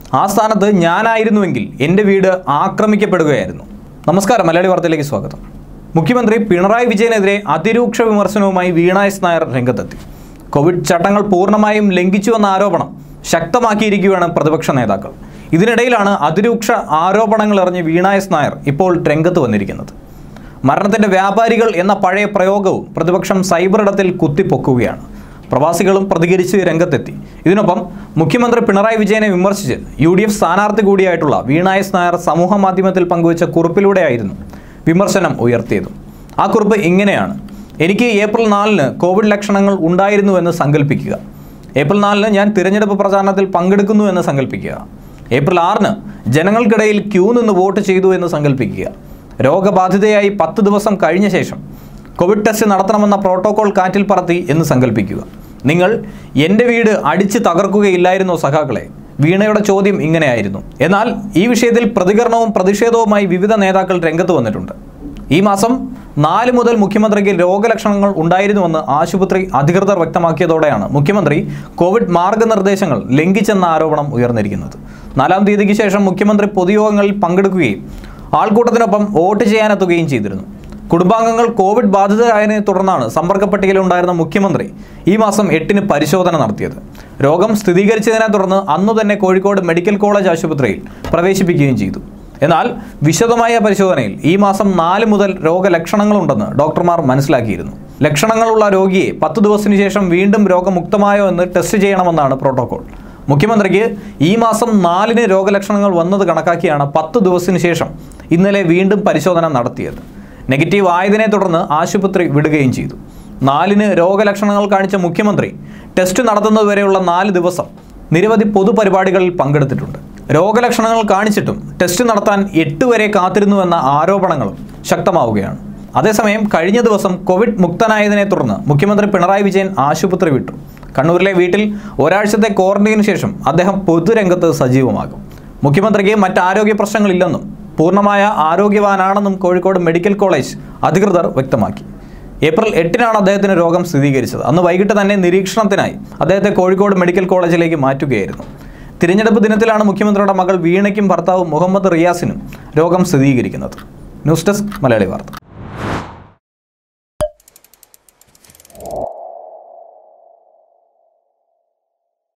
ആ സ്ഥാനത്ത് ഞാനായിരുന്നുവെങ്കിൽ എൻ്റെ വീട് ആക്രമിക്കപ്പെടുകയായിരുന്നു നമസ്കാരം മലയാളി വാർത്തയിലേക്ക് സ്വാഗതം മുഖ്യമന്ത്രി പിണറായി വിജയനെതിരെ അതിരൂക്ഷ വിമർശനവുമായി വീണ എസ് നായർ രംഗത്തെത്തി കോവിഡ് ചട്ടങ്ങൾ പൂർണ്ണമായും ലംഘിച്ചുവെന്ന ആരോപണം ശക്തമാക്കിയിരിക്കുകയാണ് പ്രതിപക്ഷ നേതാക്കൾ ഇതിനിടയിലാണ് അതിരൂക്ഷ ആരോപണങ്ങൾ എറിഞ്ഞ് വീണ എസ് നായർ ഇപ്പോൾ രംഗത്ത് വന്നിരിക്കുന്നത് മരണത്തിന്റെ വ്യാപാരികൾ എന്ന പഴയ പ്രയോഗവും പ്രതിപക്ഷം സൈബർ ഇടത്തിൽ കുത്തിപ്പൊക്കുകയാണ് പ്രവാസികളും പ്രതികരിച്ച് രംഗത്തെത്തി ഇതിനൊപ്പം മുഖ്യമന്ത്രി പിണറായി വിജയനെ വിമർശിച്ച് യു ഡി എഫ് സ്ഥാനാർത്ഥി കൂടിയായിട്ടുള്ള വീണ എസ് നായർ സമൂഹ മാധ്യമത്തിൽ പങ്കുവച്ച കുറിപ്പിലൂടെയായിരുന്നു വിമർശനം ഉയർത്തിയത് ആ കുറിപ്പ് ഇങ്ങനെയാണ് എനിക്ക് ഏപ്രിൽ നാലിന് കോവിഡ് ലക്ഷണങ്ങൾ ഉണ്ടായിരുന്നുവെന്ന് സങ്കല്പിക്കുക ഏപ്രിൽ നാലിന് ഞാൻ തിരഞ്ഞെടുപ്പ് പ്രചാരണത്തിൽ പങ്കെടുക്കുന്നു എന്ന് സങ്കല്പിക്കുക ഏപ്രിൽ ആറിന് ജനങ്ങൾക്കിടയിൽ ക്യൂ നിന്ന് വോട്ട് ചെയ്തു എന്ന് സങ്കല്പിക്കുക രോഗബാധിതയായി പത്ത് ദിവസം കഴിഞ്ഞ ശേഷം കോവിഡ് ടെസ്റ്റ് നടത്തണമെന്ന പ്രോട്ടോകോൾ കാറ്റിൽ പറത്തി എന്ന് സങ്കല്പിക്കുക നിങ്ങൾ എൻ്റെ വീട് അടിച്ച് തകർക്കുകയില്ലായിരുന്നോ സഖാക്കളെ വീണയുടെ ചോദ്യം ഇങ്ങനെയായിരുന്നു എന്നാൽ ഈ വിഷയത്തിൽ പ്രതികരണവും പ്രതിഷേധവുമായി വിവിധ നേതാക്കൾ രംഗത്ത് വന്നിട്ടുണ്ട് ഈ മാസം നാല് മുതൽ മുഖ്യമന്ത്രിക്ക് രോഗലക്ഷണങ്ങൾ ഉണ്ടായിരുന്നുവെന്ന് ആശുപത്രി അധികൃതർ വ്യക്തമാക്കിയതോടെയാണ് മുഖ്യമന്ത്രി കോവിഡ് മാർഗനിർദ്ദേശങ്ങൾ ലംഘിച്ചെന്ന ആരോപണം ഉയർന്നിരിക്കുന്നത് നാലാം തീയതിക്ക് ശേഷം മുഖ്യമന്ത്രി പൊതുയോഗങ്ങളിൽ പങ്കെടുക്കുകയും ആൾക്കൂട്ടത്തിനൊപ്പം വോട്ട് ചെയ്യാനെത്തുകയും ചെയ്തിരുന്നു കുടുംബാംഗങ്ങൾ കോവിഡ് ബാധിതരായതിനെ തുടർന്നാണ് സമ്പർക്ക പട്ടികയിലുണ്ടായിരുന്ന മുഖ്യമന്ത്രി ഈ മാസം എട്ടിന് പരിശോധന നടത്തിയത് രോഗം സ്ഥിരീകരിച്ചതിനെ തുടർന്ന് അന്നു തന്നെ കോഴിക്കോട് മെഡിക്കൽ കോളേജ് ആശുപത്രിയിൽ പ്രവേശിപ്പിക്കുകയും ചെയ്തു എന്നാൽ വിശദമായ പരിശോധനയിൽ ഈ മാസം നാല് മുതൽ രോഗലക്ഷണങ്ങളുണ്ടെന്ന് ഡോക്ടർമാർ മനസ്സിലാക്കിയിരുന്നു ലക്ഷണങ്ങളുള്ള രോഗിയെ പത്ത് ദിവസത്തിനു ശേഷം വീണ്ടും രോഗമുക്തമായോ എന്ന് ടെസ്റ്റ് ചെയ്യണമെന്നാണ് പ്രോട്ടോകോൾ മുഖ്യമന്ത്രിക്ക് ഈ മാസം നാലിന് രോഗലക്ഷണങ്ങൾ വന്നത് കണക്കാക്കിയാണ് പത്ത് ദിവസത്തിനു ശേഷം ഇന്നലെ വീണ്ടും പരിശോധന നടത്തിയത് നെഗറ്റീവ് ആയതിനെ തുടർന്ന് ആശുപത്രി വിടുകയും ചെയ്തു നാലിന് രോഗലക്ഷണങ്ങൾ കാണിച്ച മുഖ്യമന്ത്രി ടെസ്റ്റ് നടത്തുന്നതുവരെയുള്ള നാല് ദിവസം നിരവധി പൊതുപരിപാടികളിൽ പങ്കെടുത്തിട്ടുണ്ട് രോഗലക്ഷണങ്ങൾ കാണിച്ചിട്ടും ടെസ്റ്റ് നടത്താൻ എട്ട് വരെ കാത്തിരുന്നുവെന്ന ആരോപണങ്ങളും ശക്തമാവുകയാണ് അതേസമയം കഴിഞ്ഞ ദിവസം കോവിഡ് മുക്തനായതിനെ തുടർന്ന് മുഖ്യമന്ത്രി പിണറായി വിജയൻ ആശുപത്രി വിട്ടു കണ്ണൂരിലെ വീട്ടിൽ ഒരാഴ്ചത്തെ ക്വാറന്റൈനു ശേഷം അദ്ദേഹം പൊതുരംഗത്ത് സജീവമാകും മുഖ്യമന്ത്രിക്ക് മറ്റ് ആരോഗ്യ പ്രശ്നങ്ങളില്ലെന്നും പൂർണ്ണമായ ആരോഗ്യവാനാണെന്നും കോഴിക്കോട് മെഡിക്കൽ കോളേജ് അധികൃതർ വ്യക്തമാക്കി ഏപ്രിൽ എട്ടിനാണ് അദ്ദേഹത്തിന് രോഗം സ്ഥിരീകരിച്ചത് അന്ന് വൈകിട്ട് തന്നെ നിരീക്ഷണത്തിനായി അദ്ദേഹത്തെ കോഴിക്കോട് മെഡിക്കൽ കോളേജിലേക്ക് മാറ്റുകയായിരുന്നു തിരഞ്ഞെടുപ്പ് ദിനത്തിലാണ് മുഖ്യമന്ത്രിയുടെ മകൾ വീണയ്ക്കും ഭർത്താവ് മുഹമ്മദ് റിയാസിനും രോഗം സ്ഥിരീകരിക്കുന്നത് ന്യൂസ് ഡെസ്ക് മലയാളി വാർത്ത